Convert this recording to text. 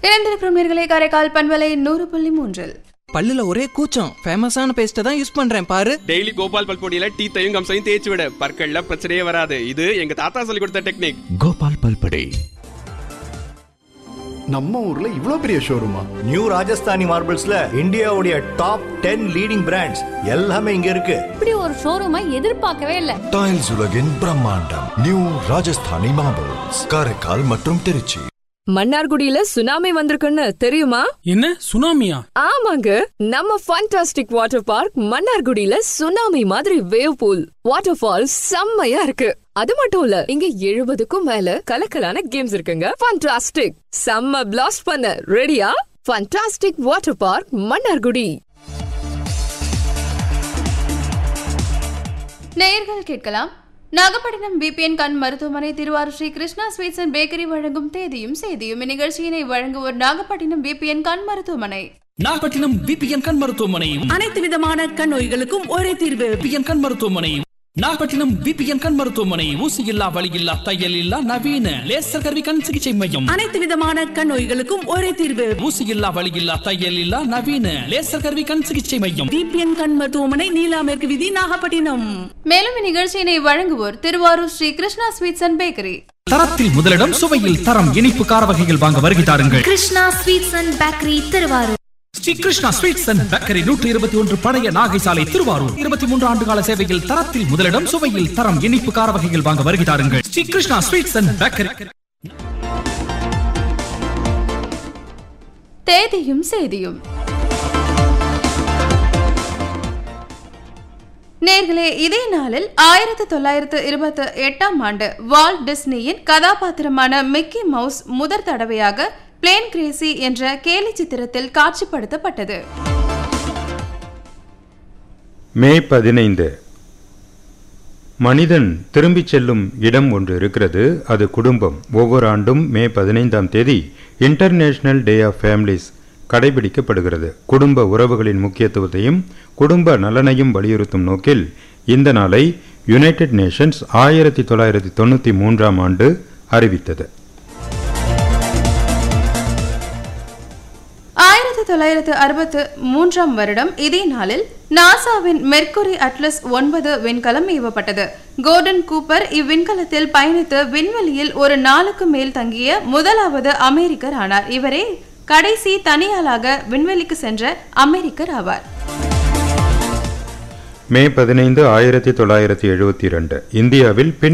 இணைந்திருக்கும் நேர்களை காரைக்கால் பண்பலை நூறு புள்ளி மூன்றில் பல்லுல ஒரே கூச்சம் ஃபேமஸான பேஸ்ட்டை தான் யூஸ் பண்றேன் பாரு டெய்லி கோபால் பல்பொடியில டீத்தையும் கம்சையும் தேய்ச்சி விட பற்கள்ல பிரச்சனையே வராது இது எங்க தாத்தா சொல்லி கொடுத்த டெக்னிக் கோபால் பல்படே நம்ம ஊர்ல இவ்ளோ பெரிய ஷோரூமா நியூ ராஜஸ்தானி மார்பிள்ஸ்ல இந்தியாவுடைய டாப் டென் லீடிங் பிராண்ட்ஸ் எல்லாமே இங்க இருக்கு இப்படி ஒரு ஷோரூமை எதிர்பார்க்கவே இல்லை டைல்ஸ் உலகின் பிரம்மாண்டம் நியூ ராஜஸ்தானி மார்பிள்ஸ் காரைக்கால் மற்றும் திருச்சி மன்னார்குடியில சுனாமி வந்திருக்குன்னு தெரியுமா என்ன சுனாமியா ஆமாங்க நம்ம ஃபண்டாஸ்டிக் வாட்டர் பார்க் மன்னார்குடியில சுனாமி மாதிரி வேவ் பூல் வாட்டர் ஃபால் செம்மையா இருக்கு அது மட்டும் இல்ல இங்க எழுபதுக்கும் மேல கலக்கலான கேம்ஸ் இருக்குங்க ஃபண்டாஸ்டிக் செம்ம பிளாஸ்ட் பண்ண ரெடியா ஃபண்டாஸ்டிக் வாட்டர் பார்க் மன்னார்குடி நேயர்கள் கேட்கலாம் நாகப்பட்டினம் பிபிஎன் கண் மருத்துவமனை Thiruvarur Sri Krishna sweets and bakery வழங்கும் தேதியும் செய்தியும் இந்நிகழ்ச்சியினை வழங்குவோர் நாகப்பட்டினம் பிபிஎன் கண் மருத்துவமனை நாகப்பட்டினம் விபிஎன் கண் மருத்துவமனை அனைத்து விதமான கண் நோய்களுக்கும் ஒரே தீர்வு விபிஎன் கண் மருத்துவமனை நாகப்பட்டினம் விபிஎன் கண் மருத்துவமனை ஊசி இல்லா வலி இல்லா தையல் இல்லா நவீன லேசர் கருவி கண் சிகிச்சை மையம் அனைத்து விதமான கண் நோய்களுக்கும் ஒரே தீர்வு ஊசி இல்லா வலி இல்லா தையல் இல்லா நவீன லேசர் கருவி கண் சிகிச்சை மையம் பிபிஎன் கண் மருத்துவமனை நீலா மேற்கு விதி நாகப்பட்டினம் மேலும் இந்நிகழ்ச்சியினை வழங்குவோர் Thiruvarur Sri Krishna sweets and bakery தரத்தில் முதலிடம் சுவையில் தரம் இனிப்பு கார வகைகள் வாங்க வருகை தாருங்கள் Krishna sweets and bakery Thiruvarur Sri Krishna sweets and bakery நூற்றி இருபத்தி ஒன்று பழைய நாகை சாலை திருவாரூர் இருபத்தி மூன்று ஆண்டு கால சேவையில் தரத்தில் முதலிடம் சுவையில் தரம் இனிப்பு கார வகைகள் வாங்க வருகை தாருங்கள் Sri Krishna sweets and bakery தேதியும் செய்தியும் நேர்களே இதே நாளில் ஆயிரத்தி தொள்ளாயிரத்து இருபத்தி எட்டாம் ஆண்டு வால்ட் டிஸ்னியின் கதாபாத்திரமான மிக்கி மவுஸ் முதற் தடவையாக பிளேன் கிரேசி என்ற கேலி சித்திரத்தில் காட்சிப்படுத்தப்பட்டது மே பதினைந்து மனிதன் திரும்பிச் செல்லும் இடம் ஒன்று இருக்கிறது அது குடும்பம் ஒவ்வொரு ஆண்டும் மே பதினைந்தாம் தேதி இன்டர்நேஷனல் டே ஆஃப் ஃபேமிலிஸ் கடைபிடிக்கப்படுகிறது குடும்ப உறவுகளின் முக்கியத்துவத்தையும் குடும்ப நலனையும் வலியுறுத்தும் நோக்கில் இந்த நாளை யுனைடெட் நேஷன்ஸ் ஆயிரத்தி தொள்ளாயிரத்தி தொண்ணூற்றி மூன்றாம் ஆண்டு அறிவித்தது ஆயிரத்தி தொள்ளாயிரத்து அறுபத்து மூன்றாம் வருடம் இதே நாளில் நாசாவின் மெர்க்குரி அட்லஸ் ஒன்பது விண்கலம் ஏவப்பட்டது கோர்டன் கூப்பர் இவ்விண்கலத்தில் பயணித்து விண்வெளியில் ஒரு நாளுக்கு மேல் தங்கிய முதலாவது அமெரிக்கர் ஆனார் இவரே கடைசி தனியாளாக விண்வெளிக்கு சென்ற அமெரிக்கர் ஆவார் மே பதினைந்து ஆயிரத்தி தொள்ளாயிரத்தி எழுபத்தி இரண்டு இந்தியாவில் பின்